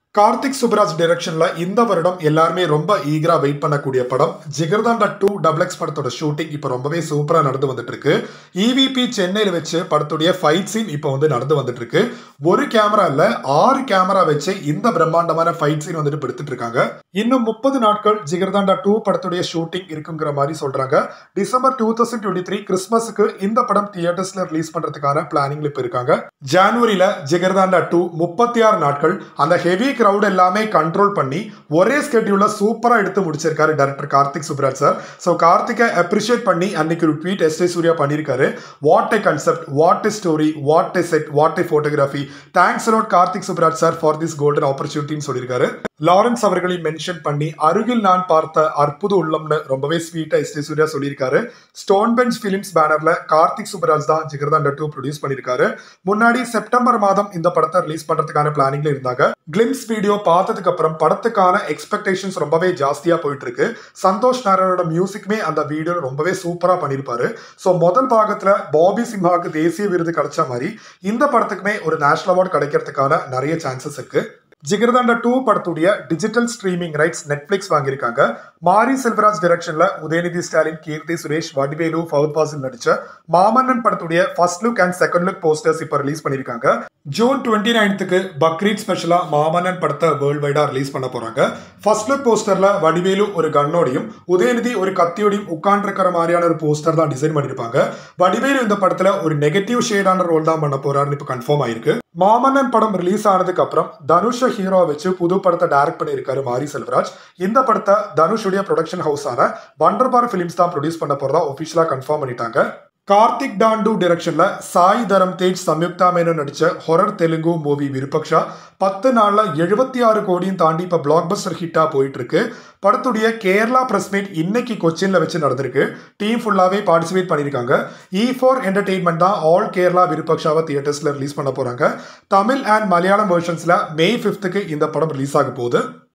கார்த்திக் சுப்ராஜ் டைரக்ஷன்ல இந்த வருடம் எல்லாருமே ரொம்ப ஈகரா வெயிட் பண்ணக்கூடிய படம் ஜிகர்தாண்டா டூ டபுள் எக்ஸ் படத்தோட ஷூட்டிங் இப்போ ரொம்பவே சூப்பரா நடந்து வந்துட்டு இருக்கு இவிபி சென்னையில் வச்சு படத்துடைய ஃபைட் சீன் இப்போ வந்து நடந்து வந்துட்டு இருக்கு ஒரு கேமரா இல்ல ஆறு கேமரா வச்சு இந்த பிரம்மாண்டமான ஃபைட் சீன் வந்துட்டு எடுத்துட்டு இருக்காங்க இன்னும் முப்பது நாட்கள் ஜிகர்தாண்டா டூ படத்துடைய ஷூட்டிங் இருக்குங்கிற மாதிரி சொல்றாங்க December two thousand twenty three கிறிஸ்மஸுக்கு இந்த படம் தியேட்டர்ஸ்ல ரிலீஸ் பண்றதுக்கான பிளானிங்ல இப்போ இருக்காங்க ஜான்வரியில ஜிகர்தாண்டா டூ முப்பத்தி ஆறு நாட்கள் அந்த ஹெவி கிரவுட் எல்லாமே கண்ட்ரோல் பண்ணி ஒரே ஸ்கெட்யூல்ல சூப்பரா எடுத்து முடிச்சிருக்காரு director Karthik Subbaraj sir so கார்த்திகை அப்ரிஷியேட் பண்ணி அன்னைக்கு ஒரு ட்வீட் எஸ் சூர்யா பண்ணியிருக்காரு what a concept what a story what a set what a photography thanks a lot Karthik Subbaraj sir for this golden ஆப்பர்ச்சுனிட்டின்னு சொல்லியிருக்காரு லாரன்ஸ் அவர்களையும் மென்ஷன் பண்ணி அருகில் நான் பார்த்த அற்புத உள்ளம்னு ரொம்பவே ஸ்வீட்டா எஸ் டி சூர்யா சொல்லியிருக்காரு ஸ்டோன் பெஞ்ச் பிலிம்ஸ் பேனர்ல கார்த்திக் சுப்ராஜ் தான் ஜிகர்தாண்டா டூ ப்ரொடியூஸ் பண்ணியிருக்காரு முன்னாடி செப்டம்பர் மாதம் இந்த படத்தை ரிலீஸ் பண்றதுக்கான பிளானிங்ல இருந்தாங்க கிளிம்ஸ் வீடியோ பார்த்ததுக்கு அப்புறம் படத்துக்கான எக்ஸ்பெக்டேஷன்ஸ் ரொம்பவே ஜாஸ்தியா போயிட்டு இருக்கு சந்தோஷ் நாராயணோட மியூசிக்குமே அந்த வீடியோ ரொம்பவே சூப்பரா பண்ணியிருப்பாரு ஸோ முதல் பாகத்துல பாபி சிம்ஹாவுக்கு தேசிய விருது கிடைச்ச மாதிரி இந்த படத்துக்குமே ஒரு நேஷனல் அவார்டு கிடைக்கிறதுக்கான நிறைய சான்சஸ் இருக்கு ஜிகர்தாண்டா டூ படத்துடைய டிஜிட்டல் ஸ்ட்ரீமிங் ரைட்ஸ் நெட்ஃபிளிக்ஸ் வாங்கியிருக்காங்க மாரி செல்வராஜ் டைரக்ஷன்ல உதயநிதி ஸ்டாலின் கீர்த்தி சுரேஷ் வடிவேலு ஃபவுத் பாசில் நடிச்ச மாமன்னன் படத்துடைய first look and second look posters இப்போ ரிலீஸ் பண்ணியிருக்காங்க ஜூன் டுவெண்ட்டி நைன்த்துக்கு பக்ரீத் ஸ்பெஷலா மாமன்னன் படத்தை வேர்ல்டு வைடா ரிலீஸ் பண்ண போறாங்க ஃபர்ஸ்ட் லுக் போஸ்டர்ல வடிவேலு ஒரு கன்னோடையும் உதயநிதி ஒரு கத்தியோடையும் உட்காண்டிருக்கிற மாதிரியான ஒரு போஸ்டர் தான் டிசைன் பண்ணியிருப்பாங்க வடிவேலு இந்த படத்துல ஒரு நெகட்டிவ் ஷேடான ரோல் தான் பண்ண போறாருன்னு இப்போ கன்ஃபார்ம் ஆயிருக்கு மாமன்னன் படம் ரிலீஸ் ஆனதுக்கு அப்புறம் தனுஷ ஹீரோ வச்சு புது படத்தை டைரக்ட் பண்ணியிருக்காரு மாரி செல்வராஜ் இந்த படத்தை தனுஷுடைய ப்ரொடக்ஷன் ஹவுஸான வண்டர்பார் ஃபிலிம்ஸ் தான் ப்ரொடியூஸ் பண்ண போறதா ஒஃபிஷியலா கன்ஃபார்ம் பண்ணிட்டாங்க கார்த்திக் டாண்டு டிரெக்ஷன்ல சாய் தரம் தேஜ் சம்யுக்தா மேனன் நடிச்ச ஹொரர் தெலுங்கு மூவி விருபக்ஷா பத்து நாள்ல எழுபத்தி ஆறு கோடியும் தாண்டி இப்ப பிளாக் பஸ்டர் ஹிட்டா போயிட்டு இருக்கு படத்துடைய கேரளா பிரஸ் மீட் இன்னைக்கு கொச்சின்ல வச்சு நடந்திருக்கு டீம் ஃபுல்லாவே பார்ட்டிசிபேட் பண்ணியிருக்காங்க இ ஃபோர் என்டர்டெயின்மெண்ட் தான் ஆல் கேரளா விருபக்ஷாவை தியேட்டர்ஸ்ல ரிலீஸ் பண்ண போறாங்க தமிழ் அண்ட் மலையாளம் வெர்ஷன்ஸ்ல மே ஃபிஃப்த்துக்கு இந்த படம் ரிலீஸ் ஆக போகுது